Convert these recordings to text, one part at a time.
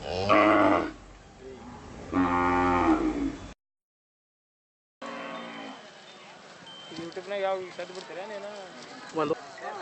ಯೂಟ್ಯೂಬ್ನಾಗ ಯಾವ ಸದ್ ಬಿಡ್ತೀರಾ ನೀನು ಒಂದು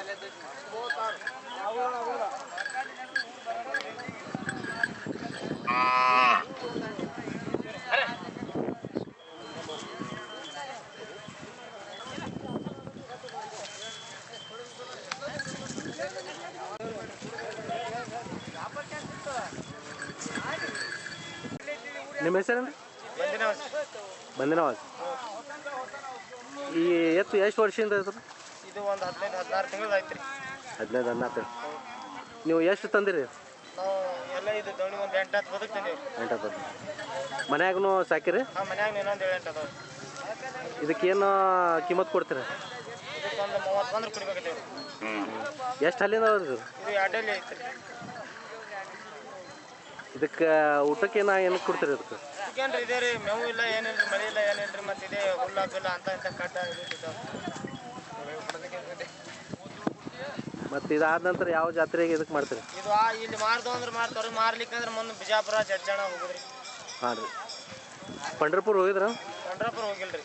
ನಿಮ್ಮ ಹೆಸರೇನು ಬಂದಿನ ಬಂದಿನವಾಜ್ ಈ ಎತ್ತು ಎಷ್ಟು ವರ್ಷದಿಂದ ಇದ್ರು ಇದು ಒಂದು ಹದಿನೈದು ಹದಿನಾರು ತಿಂಗಳು ಆಯ್ತು ರೀ ಹದಿನೈದು ಹದಿನಾಲ್ಕು ನೀವು ಎಷ್ಟು ತಂದಿರಿ ನಾವು ಎಲ್ಲ ಇದು ದೋಣಿ ಒಂದು ಎಂಟು ಹತ್ತು ಬದುಕ್ ತಂದೀವಿ ಎಂಟು ಮನ್ಯಾಗೂ ಸಾಕಿರಿ ಹಾಂ ಮನ್ಯಾಗ ಇನ್ನೊಂದು ಏಳು ಎಂಟು ಅದಾವೆ ಇದಕ್ಕೇನು ಕಿಮ್ಮತ್ ಕೊಡ್ತೀರಿ ಇದಕ್ಕೊಂದು ಮೂವತ್ತು ಬಂದ್ರೆ ಕುಡಿಬೇಕತ್ತೇವೆ ಎಷ್ಟು ಅಲ್ಲಿಂದ ಅದಾವ್ರಿ ಇದು? ಇದು ಎರಡಲ್ಲಿ ಐತೆ ರೀ ಇದಕ್ಕೆ ಊಟಕ್ಕೇನು ಏನು ಕೊಡ್ತೀರಿ ಇದಕ್ಕೆ ಇದಕ್ಕೇನ್ರಿ ಇದೇ ರೀ ಮೇವು ಇಲ್ಲ ಏನಿಲ್ಲ ರೀ ಮಳೆ ಇಲ್ಲ ಏನಿಲ್ಲ ರೀ ಮತ್ತು ಇದೇ ಹುಲ್ಲ ಬಿಲ್ಲ ಅಂತ ಇಂಥ ಕಟ್ಟ ಇದು ಇದ್ದಾವೆ. ಮತ್ತು ಇದಾದ ನಂತರ ಯಾವ ಜಾತ್ರೆಗೆ ಇದಕ್ಕೆ ಮಾಡ್ತೀರಿ ಇದು ಆ ಇಲ್ಲಿ ಮಾರ್ದು ಅಂದ್ರೆ ಮಾರ್ತಾವ್ರಿ ಮಾರ್ಲಿಕ್ಕಂದ್ರೆ ಮುಂದೆ ಬಿಜಾಪುರ ಜಜ್ಜಣ ಹೋಗುದ್ರಿ ಹಾಂ ರೀ ಪಂಡ್ರಪುರ ಹೋಗಿದ್ರ ಪಂಡ್ರಾಪುರ ಹೋಗಿಲ್ರಿ